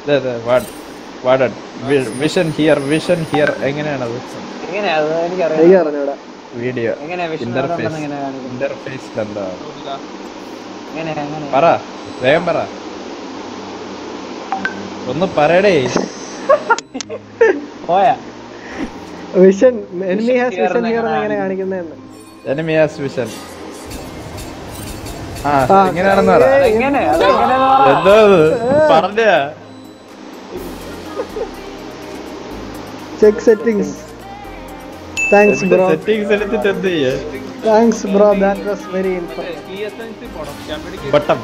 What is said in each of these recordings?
Vision here vision here എങ്ങനെയാണത് എങ്ങനെയാ അത് എനിക്കറിയാം എനിക്ക് അറിഞ്ഞൂടാ വീഡിയോ എങ്ങനെയാ വിഷ്ണു ഇന്റർഫേസ് എങ്ങനെ കാണിക്കുന്നത് ഇന്റർഫേസിൽ എന്താ എങ്ങനെയാ എങ്ങനെ പറ വേഗം പറ ഒന്ന് പറയടേ പോയാ vision enemy has Here vision എന്ന് ഹിയർ എങ്ങനെ എങ്ങനെ കാണിക്കുന്നതെന്ന് enemy has vision ആ ആ, എങ്ങനെയാണെന്ന് പറ ഏയ്, എങ്ങനെ അത് എങ്ങനെയാന്ന് പറ. എന്തോ പറഞ്ഞ check settings thanks bro settings എടുത്തിട്ട് എന്ത് ചെയ്യേ thanks bro that was very info ബട്ടം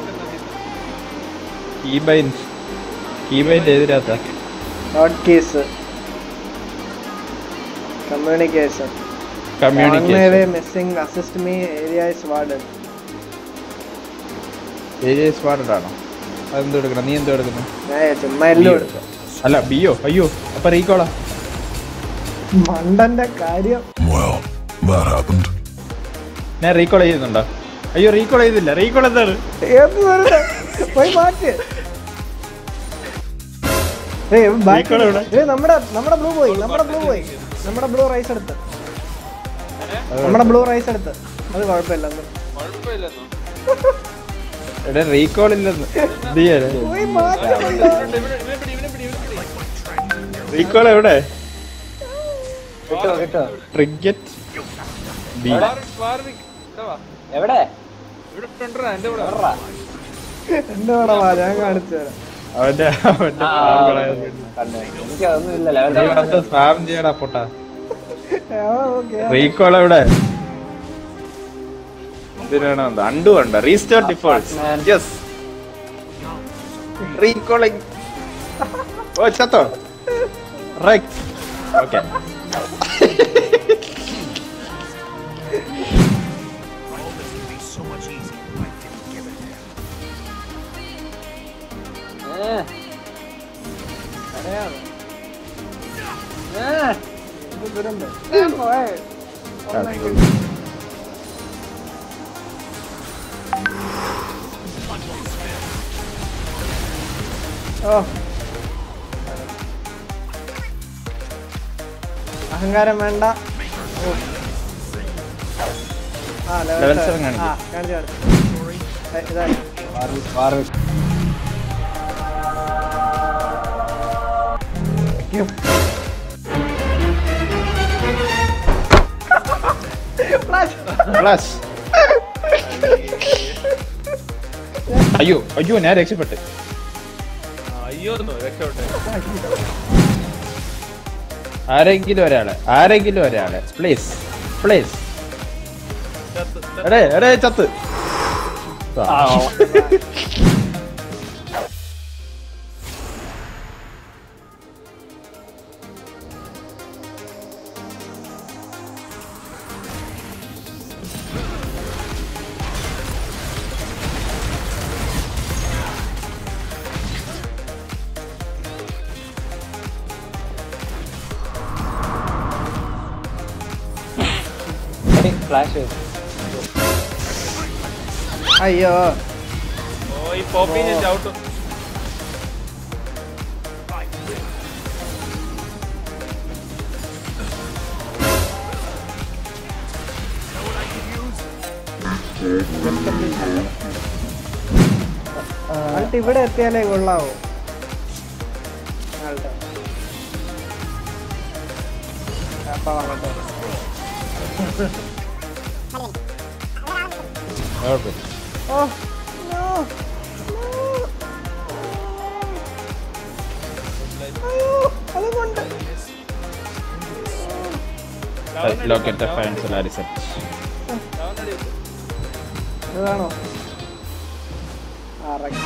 കീബൈൻ കീബൈൻ്റെ എതിരാത്ത hot keys communication communication missing assist me area is warden area സ്മാർട്ടഡ് ആണോ അതെന്തോ എടുക്കണം നീ എന്തോ എടുക്കുന്നു ഞാൻ ചുമ്മാ എല്ലാം എടുത്തു അല്ല ബിയോ അയ്യോ അപ്പൊ റീകോളാ മണ്ടന്റെ കാര്യം Well, that happened. ഞാൻ റീകോൾ ചെയ്യുന്നുണ്ടോ അയ്യോ റീകോൾ ചെയ്തില്ല റീകോൾ എന്താണ് ഏത് വെറുതെ പോയി മാറ്റ് ഏയ് ബാക്കി Recall എവിടെ? ഏയ് നമ്മുടെ നമ്മുടെ ബ്ലൂ പോയി നമ്മുടെ ബ്ലൂ പോയി നമ്മുടെ ബ്ലൂ റൈസ് എടുത്ത് നമ്മുടെ ബ്ലൂ റൈസ് എടുത്ത് അത് കുഴപ്പമില്ല അത്. എടാ റീകോൾ ഇല്ലെന്ന് പോയി മാറ്റ് റീകോൾ എവിടെ കിട്ടോ കിട്ടോ ട്രിഗറ്റ് ബി എവിടെ എവിടെടാ? എന്റെ കൂടെ വാ ഞാൻ കാണിച്ചു തരാം അവന്റെ അവന്റെ ആ, farm കളയാൻ കണ്ടു എനിക്ക് അതൊന്നും ഇല്ല ലെവൽ സ്പാം ചെയ്യടാ പൊട്ടാ ആ, okay. റീകോൾ എവിടെ ഇതിനാണ് അണ്ടു ഉണ്ട് restart default man. Yes recalling ഓ ചത്തോ റൈറ്റ് ഓക്കെ ഏ. അറിയാതെ. ഏ. ഇത് ദുരന്തം. ഏ, പോയെ. ഓ അഹങ്കാരം വേണ്ട ഓ. ആ Level ലെവൽ seven കാണിക്ക്. ആ കാണിച്ചു കാണിച്ചു ഏ, ഇതായി ഫ്ലാഷ് അയ്യോ അയ്യോ ഞാൻ രക്ഷപ്പെട്ട് ആരെങ്കിലും ഒരാള് ആരെങ്കിലും ഒരാള് പ്ലീസ് പ്ലീസ് എടേ എടേ ചത്ത് ഫ്ലാഷ് അയ്യോ ആൾട്ട് ഇവിടെ എത്തിയാലേ കൊള്ളാവോ ആൾട്ട് അപ്പൊ വന്നോ കുഴപ്പമില്ല. ഓ നോ അയ്യോ അതുകൊണ്ട് ലോക്കറ്റ് ഫൈൻസ് എല്ലാവരും സെറ്റ് ഇതാണോ ആ right.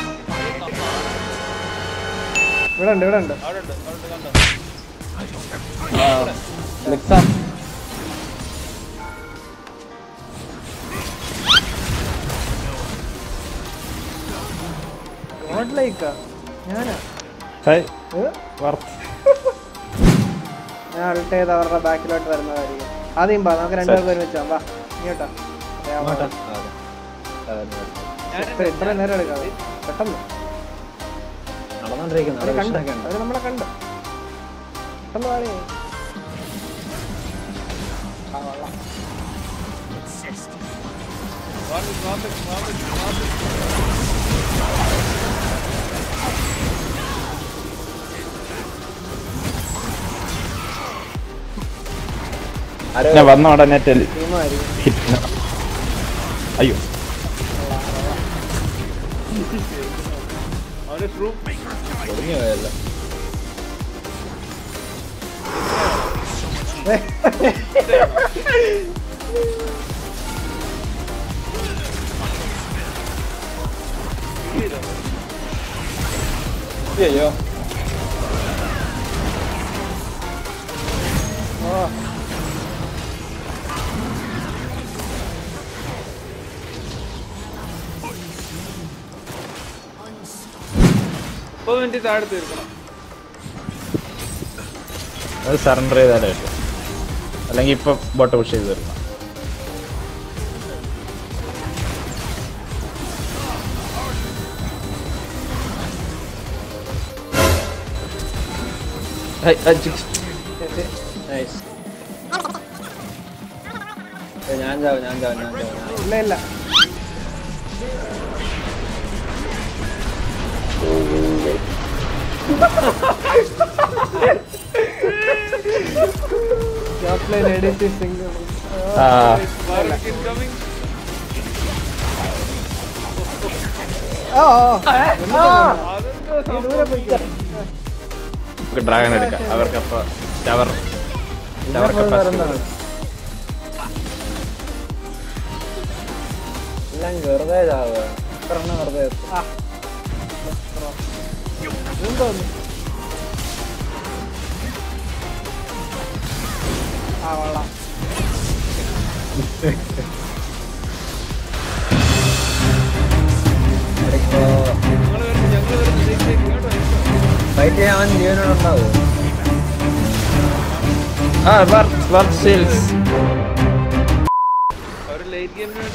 ഇവിടെ ഉണ്ട് ഇവിടെ ഉണ്ട് ലിക്സാ ഗോഡ്ലൈക്കാ ഞാനാ ഹായ് ഏ? വർത്ത് ഞാൻ അൾട്ട് ചെയ്ത് അവരുടെ ബാക്കിലോട്ട് വരുന്നതായിരിക്കും ആദ്യം വാ നമുക്ക് രണ്ടുപേർക്ക് ഒരുമിച്ച് പോവാം. വാ ഇങ്ങോട്ടാ ഇത്ര ഇത്ര നേരം എടുക്കാതെ പെട്ടെന്ന് നടന്നോണ്ടിരിക്കുന്നു അവര് അവിടെ കണ്ട് വിഷനൊക്കെ ഉണ്ട് അവര് നമ്മളെ കണ്ട് പെട്ടെന്ന് വാടി ആ വെള്ളം ആരോ ഞാൻ വന്ന ഉടനെ ടെൽ ടീമായിരിക്കും ഹിറ്റ് അയ്യോ ഒടിഞ്ഞു പോയല്ലോ അയ്യോ മുപ്പത് മിനിറ്റ് താഴെ തീർക്കണം അത് സറണ്ടർ ചെയ്താലേ പറ്റും അല്ലെങ്കിൽ ഇപ്പൊ ബോട്ട് പുഷ് ചെയ്ത് തരണം നൈസ് ഞാൻ ചാവും ഞാൻ ചാവും ഞാൻ ചാവും ഞാൻ ഇല്ല ഇല്ല Joplin ADC single. ആ ഇൻകമിങ് ആ, ആ. അതെന്തോ നീ ദൂരെ പോയിക്കോ. നമുക്ക് ഡ്രാഗൺ എടുക്കാം അവർക്ക് അപ്പൊ ടവർ ടവർ കപ്പാസിറ്റി എല്ലാം വെറുതെ ചാവുക എത്ര എണ്ണം വെറുതെ എത്തും? ആ. ഇതെന്തോ ഒന്ന്. ആ കൊള്ളാം ഇവിടിപ്പോ ഞങ്ങൾ വരുന്നു ഞങ്ങൾ വരുന്നു ഇതിലേക്ക് ഇങ്ങോട്ട് വരുന്നു ഫൈറ്റ് ചെയ്യാൻ അവൻ ജീവനോടുണ്ടാവും ആ വർക്ക് വർക്ക് സെയിൽസ് അവർ ലേറ്റ് ഗെയിമിന് വേണ്ടി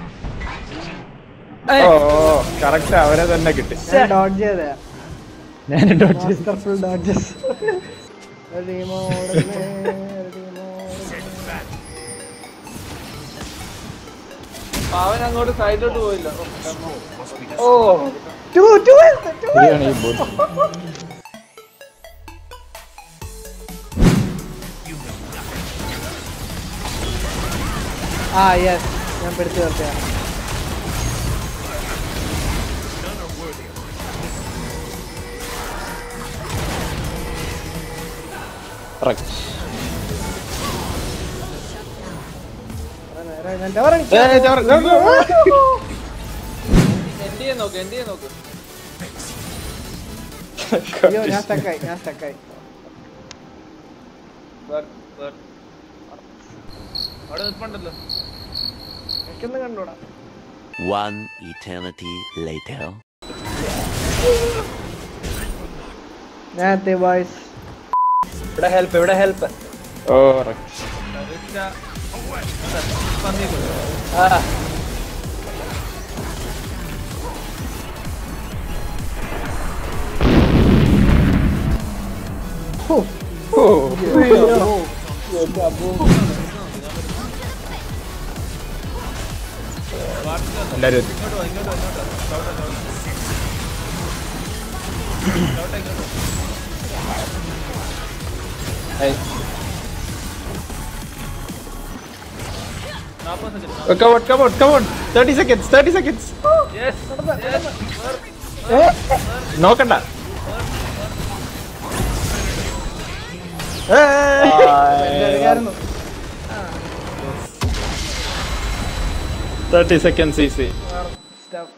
ഓ കറക്റ്റ് അവരെ തന്നെ കിട്ടി ഞാൻ ഡോഡ്ജ് ചെയ്തേ ഞാൻ ഡോട്ട് മാസ്റ്റർഫുൾ ഡോഡ്ജസ് അവൻ അങ്ങോട്ട് സൈഡിലോട്ട് പോയില്ല ഓ ടു ടു ശരിയാണ് ഈ ബോട്ട് ആ യെസ് ഞാൻ പിടിച്ചു നിർത്തിയാണ് കറക്റ്റ് നേരെ ഞാൻ ടവർ എൻഡ് ചെയ്യാൻ നോക്ക് എൻഡ് ചെയ്യാൻ നോക്ക് അയ്യോ ഞാൻ സ്റ്റക്കായി ഞാൻ സ്റ്റക്കായി വേർ, വേർ. അവിടെ നിൽപ്പുണ്ടല്ലോ എനിക്കൊന്നും കണ്ടൂടാ One eternity later. ഞാൻ എത്തി ബോയ്സ് ഇവിടെ ഹെൽപ്പ് ഇവിടെ ഹെൽപ്പ് ഓ റിച്ച പന്നിക്കുള്ളൂ ആ എല്ലാരും എത്തി. ഇങ്ങോട്ട് വാ ഇങ്ങോട്ട് വാ, ഇങ്ങോട്ട് വാ. ചവിട്ടാ, ചവിട്ടാ. ചവിട്ടാ, ഇങ്ങോട്ട് വാ. നാപ്പത് second Oh, come on, come on, come on. 30 seconds, 30 seconds. Yes നോക്കണ്ട എടുക്കായിരുന്നു തേർട്ടി സെക്കൻഡ്സ് ഈസി സ്റ്റഫ്